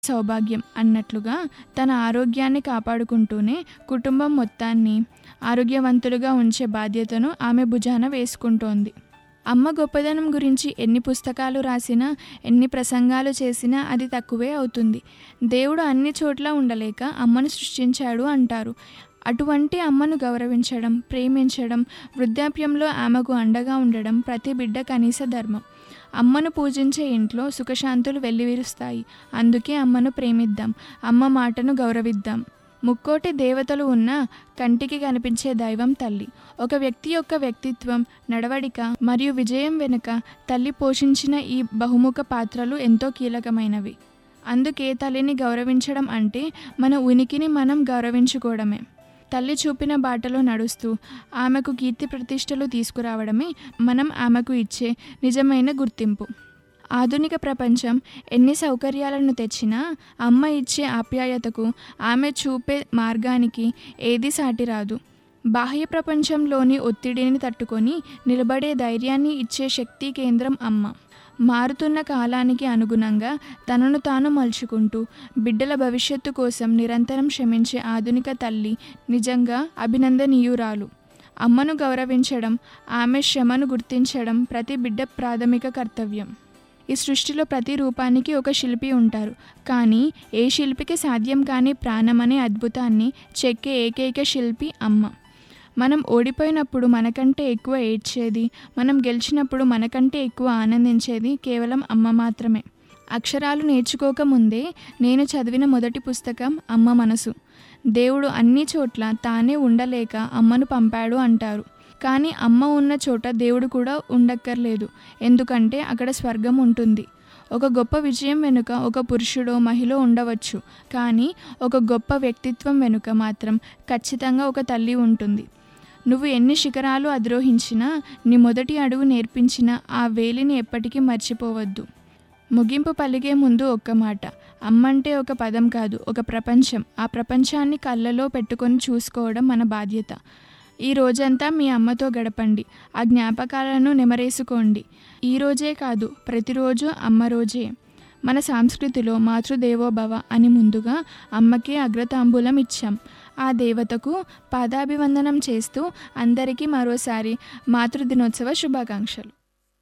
సౌభాగ్యం అన్నట్లుగా తన ఆరోగ్యాన్ని కాపాడుకుంటూనే కుటుంబం మొత్తాన్ని ఆరోగ్యవంతులుగా ఉంచే బాధ్యతను ఆమె భుజాన వేసుకుంటోంది అమ్మ గొప్పదనం గురించి ఎన్ని పుస్తకాలు రాసినా ఎన్ని ప్రసంగాలు చేసినా అది తక్కువే అవుతుంది దేవుడు అన్ని చోట్ల ఉండలేక అమ్మను సృష్టించాడు అంటారు అటువంటి అమ్మను గౌరవించడం ప్రేమించడం వృద్ధాప్యంలో ఆమెకు అండగా ఉండడం ప్రతి బిడ్డ కనీస ధర్మం అమ్మను పూజించే ఇంట్లో సుఖశాంతులు వెల్లివిరుస్తాయి అందుకే అమ్మను ప్రేమిద్దాం అమ్మ మాటను గౌరవిద్దాం ముక్కోటి దేవతలు ఉన్న కంటికి కనిపించే దైవం తల్లి ఒక వ్యక్తి యొక్క వ్యక్తిత్వం నడవడిక మరియు విజయం వెనుక తల్లి పోషించిన ఈ బహుముఖ పాత్రలు ఎంతో కీలకమైనవి అందుకే తల్లిని గౌరవించడం అంటే మన ఉనికిని మనం గౌరవించుకోవడమే తల్లి చూపిన బాటలో నడుస్తూ ఆమెకు కీర్తి ప్రతిష్టలు తీసుకురావడమే మనం ఆమెకు ఇచ్చే నిజమైన గుర్తింపు ఆధునిక ప్రపంచం ఎన్ని సౌకర్యాలను తెచ్చినా అమ్మ ఇచ్చే ఆప్యాయతకు ఆమె చూపే మార్గానికి ఏది సాటి రాదు బాహ్య ప్రపంచంలోని ఒత్తిడిని తట్టుకొని నిలబడే ధైర్యాన్ని ఇచ్చే శక్తి కేంద్రం అమ్మ మారుతున్న కాలానికి అనుగుణంగా తనను తాను మలుచుకుంటూ బిడ్డల భవిష్యత్తు కోసం నిరంతరం శ్రమించే ఆధునిక తల్లి నిజంగా అభినందనీయురాలు అమ్మను గౌరవించడం ఆమె శ్రమను గుర్తించడం ప్రతి బిడ్డ ప్రాథమిక కర్తవ్యం ఈ సృష్టిలో ప్రతి రూపానికి ఒక శిల్పి ఉంటారు కానీ ఏ శిల్పికి సాధ్యం కాని ప్రాణమనే అద్భుతాన్ని చెక్కే ఏకైక శిల్పి అమ్మ మనం ఓడిపోయినప్పుడు మనకంటే ఎక్కువ ఏడ్చేది మనం గెలిచినప్పుడు మనకంటే ఎక్కువ ఆనందించేది కేవలం అమ్మ మాత్రమే అక్షరాలు నేర్చుకోకముందే నేను చదివిన మొదటి పుస్తకం అమ్మ మనసు దేవుడు అన్ని చోట్ల తానే ఉండలేక అమ్మను పంపాడు అంటారు కానీ అమ్మ ఉన్న చోట దేవుడు కూడా ఉండక్కర్లేదు ఎందుకంటే అక్కడ స్వర్గం ఉంటుంది ఒక గొప్ప విజయం వెనుక ఒక పురుషుడో మహిళ ఉండవచ్చు కానీ ఒక గొప్ప వ్యక్తిత్వం వెనుక మాత్రం ఖచ్చితంగా ఒక తల్లి ఉంటుంది నువ్వు ఎన్ని శిఖరాలు అధిరోహించినా నీ మొదటి అడుగు నేర్పించిన ఆ వేలిని ఎప్పటికీ మర్చిపోవద్దు ముగింపు పలిగే ముందు ఒక్క మాట అమ్మంటే ఒక పదం కాదు ఒక ప్రపంచం ఆ ప్రపంచాన్ని కళ్ళలో పెట్టుకొని చూసుకోవడం మన బాధ్యత ఈ రోజంతా మీ అమ్మతో గడపండి ఆ జ్ఞాపకాలను నెమరేసుకోండి ఈ రోజే కాదు ప్రతిరోజు అమ్మ రోజే మన సంస్కృతిలో మాతృదేవోభవ అని ముందుగా అమ్మకే అగ్రతాంబూలం ఇచ్చాం ఆ దేవతకు పాదాభివందనం చేస్తూ అందరికీ మరోసారి మాతృదినోత్సవ శుభాకాంక్షలు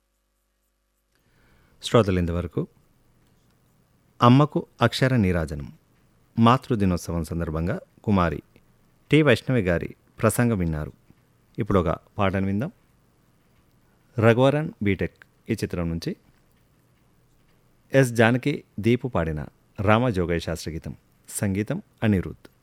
శ్రోతలు ఇంతవరకు అమ్మకు అక్షర నీరాజనం మాతృదినోత్సవం సందర్భంగా కుమారి టి వైష్ణవి గారి ప్రసంగం విన్నారు ఇప్పుడు ఒక పాటను విందాం రఘువరన్ బీటెక్ ఈ చిత్రం నుంచి ఎస్ జానకి దీపు పాడిన రామ జోగయ్య శాస్త్ర గీతం సంగీతం అనిరుద్ధ్